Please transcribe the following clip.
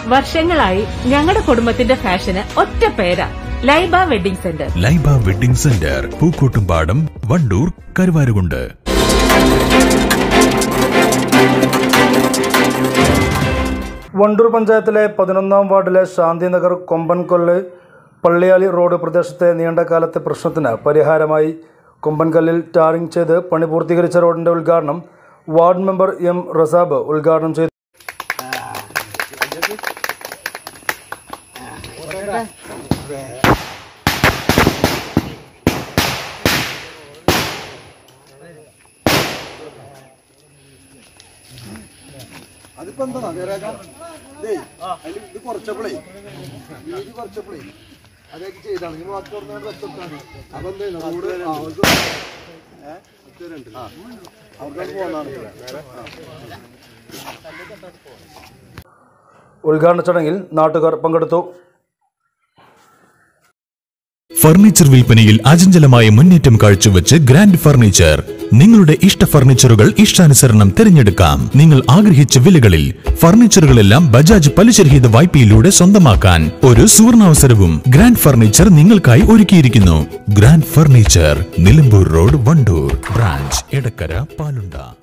വർഷങ്ങളായി ഞങ്ങളുടെ കുടുംബത്തിന്റെ ഫാഷന് ഒറ്റ പേരാ Laiba wedding centre Laiba wedding centre Pookkottumpadam Wandoor Karuvarakundu Wandoor പഞ്ചായത്തിലെ പതിനൊന്നാം വാർഡിലെ ശാന്തിനഗർ കൊമ്പൻകൊല്ല് പള്ളിയാലി റോഡ് പ്രദേശത്തെ നീണ്ടകാലത്തെ പ്രശ്നത്തിന് പരിഹാരമായി കൊമ്പൻകല്ലിൽ ടാറിംഗ് ചെയ്ത് പണി പൂർത്തീകരിച്ച റോഡിന്റെ ഉദ്ഘാടനം വാർഡ് മെമ്പർ എം റസാബ് ഉദ്ഘാടനം ചെയ്തു അതിപ്പോ എന്താ നേരാക്ക ഇതേ അതിൽ ഇത് കുറച്ചപ്പോഴേ വീതി കുറച്ചപ്പോഴേ അതൊക്കെ ചെയ്താണ് നിങ്ങൾ ബാക്കി പറഞ്ഞാൽ വെച്ചെടുത്താണ് അപ്പൊ എന്താ റോഡ് അവർക്ക് ഏഹ് ആ അവർക്കത് പോകുന്നതാണ് ഉദ്ഘാടന ചടങ്ങിൽ നാട്ടുകാർ പങ്കെടുത്തു ഫർണിച്ചർ വിൽപ്പനയിൽ അചഞ്ചലമായ മുന്നേറ്റം കാഴ്ചവെച്ച് ഗ്രാൻഡ് ഫർണിച്ചർ നിങ്ങളുടെ ഇഷ്ട ഫർണിച്ചറുകൾ ഇഷ്ടാനുസരണം തിരഞ്ഞെടുക്കാം നിങ്ങൾ ആഗ്രഹിച്ച വിലകളിൽ ഫർണിച്ചറുകളെല്ലാം ബജാജ് പലിശരഹിത വായ്പയിലൂടെ സ്വന്തമാക്കാൻ ഒരു സുവർണാവസരവും ഗ്രാൻഡ് ഫർണിച്ചർ നിങ്ങൾക്കായി ഒരുക്കിയിരിക്കുന്നു grand furniture Nilambur road Wandoor branch Edakkara പാലുണ്ട